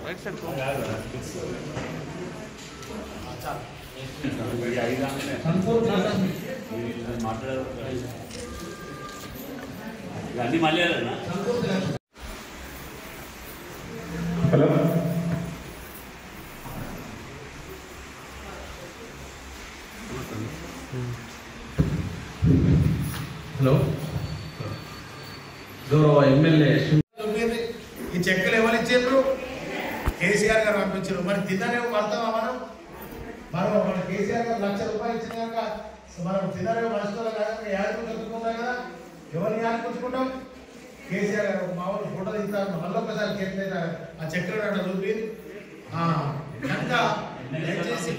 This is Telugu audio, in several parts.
రైట్ సైడ్ అన్ని మళ్ళీ హలో హలో గౌరవ ఎమ్మెల్యే ఈ చెక్కులు ఎవరు ఇచ్చారు కేసీఆర్ గారు పంపించారు మరి తిన్ననే పడతామా మనం మనం మన కేసీఆర్ గారు లక్ష రూపాయలు ఇచ్చిన కనుక మనం తిన్ననే మనుషులు కదా యాదకుంటున్నాం కదా ఎవరిని యాదకుంటుకుంటాం కేసీఆర్ గారు మా వాళ్ళు ఫోటో తీస్తారు మళ్ళీ ఒకసారి చేతి ఆ చక్కెర అట్లా చూపి ఆ, కనుక దయచేసి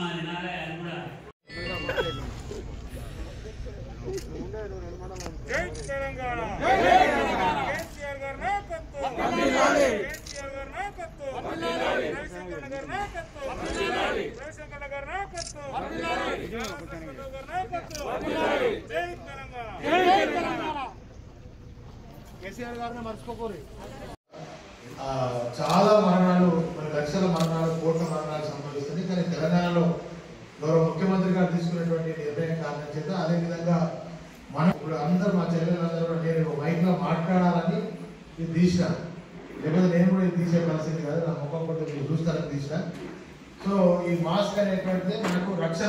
జై తెలంగాణ కేసీఆర్ గారి నాయకత్వం కేసీఆర్ గారి నాయకత్వం రవిశంకర్ గారి నాయకత్వం రవిశంకర్ గారి నాయకత్వం రవిశంకర్ గారి నాయకత్వం జై తెలంగాణ జై తెలంగాణ కేసీఆర్ గారిని మర్చిపోకూరి చాలా మరణాలు మన లక్షల మరణాలు కోట్ల మరణాలు సంభవిస్తుంది కానీ తెలంగాణలో గౌరవ ముఖ్యమంత్రి గారు తీసుకున్నటువంటి నిర్ణయం కారణం చేత అదేవిధంగా మనం ఇప్పుడు అందరూ మా చెల్లెలందరూ కూడా నేను మైక్ లో మాట్లాడాలని ఇది తీసిన లేకపోతే నేను కూడా ఇది తీసే పరిస్థితి కాదు నా ముఖం కూడా మీరు చూస్తారని తీసిన సో ఈ మాస్క్ అనేటువంటిది మనకు రక్షణ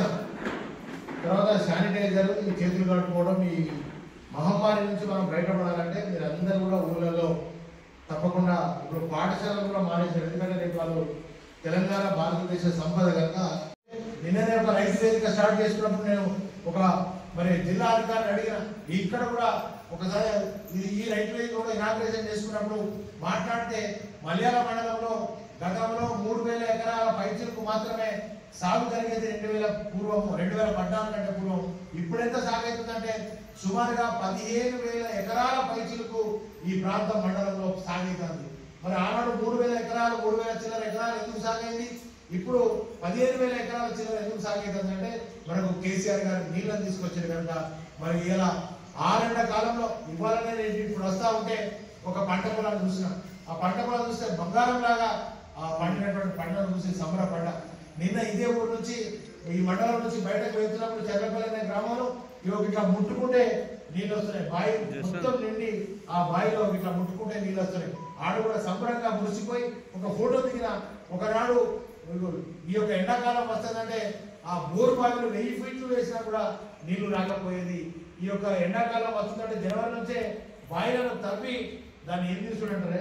తర్వాత శానిటైజర్ ఈ చేతులు కట్టుకోవడం ఈ మహమ్మారి నుంచి మనం బయటపడాలంటే మీరు అందరూ కూడా ఊళ్ళలో తప్పకుండా ఇప్పుడు పాఠశాలలు కూడా మానేశారు ఎందుకంటే రేపు వాళ్ళు తెలంగాణ భారతదేశ సంపద కనుక నిన్ననే ఒక రైతు వేదిక స్టార్ట్ చేసినప్పుడు నేను ఒక మరి జిల్లా అధికారిని అడిగిన ఇక్కడ కూడా ఒకసారి ఇది ఈ రైతు వేదిక కూడా ఇనాగ్రేషన్ చేసుకున్నప్పుడు మాట్లాడితే మలయాళ మండలంలో గతంలో మూడు వేల ఎకరాల పైచులకు మాత్రమే సాగు జరిగేది రెండు వేల పూర్వము రెండు వేల పద్నాలుగు కంటే పూర్వం ఇప్పుడు ఎంత సాగు అవుతుందంటే సుమారుగా పదిహేను వేల ఎకరాల పైచులకు ఈ ప్రాంతం మండలంలో సాగవుతుంది మరి ఆనాడు మూడు వేల ఎకరాలు మూడు వేల చిల్లర ఎకరాలు ఎందుకు సాగైంది ఇప్పుడు పదిహేను వేల ఎకరాల చిల్లర ఎందుకు సాగవుతుంది అంటే మనకు కేసీఆర్ గారు నీళ్ళని తీసుకొచ్చారు కనుక మరి ఇలా ఆరెండ కాలంలో ఇవ్వాలనే నేను ఇప్పుడు వస్తా ఉంటే ఒక పంట పొలాన్ని చూసిన ఆ పంట పొలం చూస్తే బంగారం లాగా ఆ పండినటువంటి పంటను చూసి సంబరపడ్డ నిన్న ఇదే ఊరు నుంచి ఈ మండలం నుంచి బయటకు వెళ్తున్నప్పుడు చెర్లపల్లి అనే గ్రామంలో ఇవి ఇట్లా ముట్టుకుంటే నీళ్ళు వస్తున్నాయి బావి మొత్తం నిండి ఆ బావిలో ఇట్లా ముట్టుకుంటే నీళ్ళు వస్తున్నాయి ఆడు కూడా సంబరంగా మురిసిపోయి ఒక ఫోటో దిగిన ఒకనాడు ఇగో ఈ యొక్క ఎండాకాలం వస్తుందంటే ఆ బోరు బావిలో వెయ్యి ఫీట్లు వేసినా కూడా నీళ్లు రాకపోయేది ఈ యొక్క ఎండాకాలం వస్తుందంటే జనవరి నుంచే బావిలను తవ్వి దాన్ని ఏం తీసుకుంటారే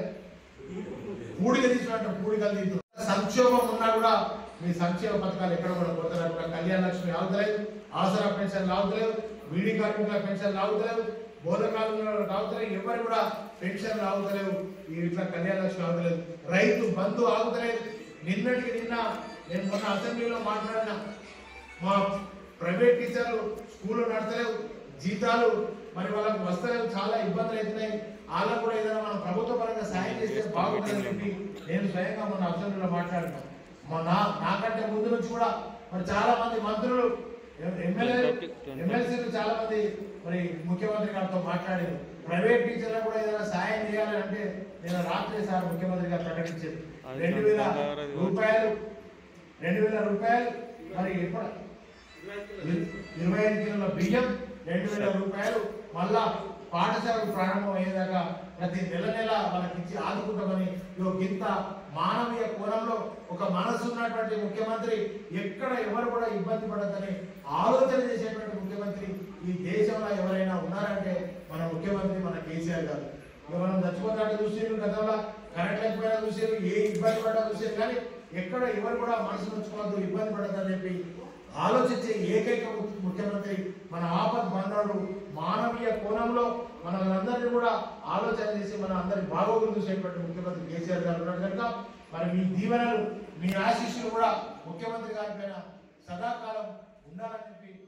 పూడిక తీసుకుంటారు పూడికలు తీసుకుంటారు సంక్షోభం ఉన్నా కూడా మీ సంక్షేమ పథకాలు ఎక్కడ కూడా కొత్తగా కూడా కళ్యాణ లక్ష్మి ఆగుతలేదు ఆసరా పెన్షన్ ఆగుతలేవు వీడి కార్మికుల పెన్షన్ ఆగుతలేవు బోధకాలు ఆగుతలేవు ఎవరు కూడా పెన్షన్ ఆగుతలేవు ఈ ఇట్లా కళ్యాణ లక్ష్మి ఆగుతలేదు రైతు బంధు ఆగుతలేదు నిన్నటికి నిన్న నేను మొన్న అసెంబ్లీలో మాట్లాడిన మా ప్రైవేట్ టీచర్లు స్కూల్లో నడతలేవు జీతాలు మరి వాళ్ళకి వస్తలేవు చాలా ఇబ్బందులు అవుతున్నాయి వాళ్ళకు కూడా ఏదైనా మనం ప్రభుత్వ పరంగా సాయం చేస్తే బాగుంటుందని చెప్పి నేను స్వయంగా మొన్న అసెంబ్లీలో మాట్లాడినా మా నా నాకంటే ముందు నుంచి కూడా మరి చాలా మంది మంత్రులు ఎమ్మెల్యే ఎమ్మెల్సీలు చాలా మంది మరి ముఖ్యమంత్రి గారితో మాట్లాడారు ప్రైవేట్ టీచర్లకు కూడా ఏదైనా సాయం చేయాలని అంటే నేను రాత్రి సార్ ముఖ్యమంత్రి గారు ప్రకటించారు రెండు వేల రూపాయలు రెండు వేల రూపాయలు మరి ఎప్పుడు ఇరవై ఐదు కిలోల బియ్యం రెండు వేల రూపాయలు మళ్ళా పాఠశాలకు ప్రారంభం అయ్యేదాకా ప్రతి నెల నెల వాళ్ళకి ఇచ్చి ఆదుకుంటామని ఇగో ఇంత మానవీయ కోణంలో ఒక మనసు ఉన్నటువంటి ముఖ్యమంత్రి ఎక్కడ ఎవరు కూడా ఇబ్బంది పడద్దని ఆలోచన చేసేటువంటి ముఖ్యమంత్రి ఈ దేశంలో ఎవరైనా ఉన్నారంటే మన ముఖ్యమంత్రి మన కేసీఆర్ గారు ఇక మనం చచ్చిపోతాడు చూసారు గతంలో కరెంట్ లేకపోయినా చూసారు ఏ ఇబ్బంది పడ్డా చూసారు కానీ ఎక్కడ ఎవరు కూడా మనసు ఉంచుకోవద్దు ఇబ్బంది పడద్దని చెప్పి ఆలోచించే ఏకైక ము- ముఖ్యమంత్రి మన ఆపద్ బంధాలు మానవీయ కోణంలో మనల్ని కూడా ఆలోచన చేసి మన అందరి బాగోగులు చూసేటువంటి ముఖ్యమంత్రి కేసీఆర్ గారు ఉన్నారు కనుక మరి మీ దీవెనలు మీ ఆశీస్సులు కూడా ముఖ్యమంత్రి గారి పైన సదాకాలం ఉండాలని చెప్పి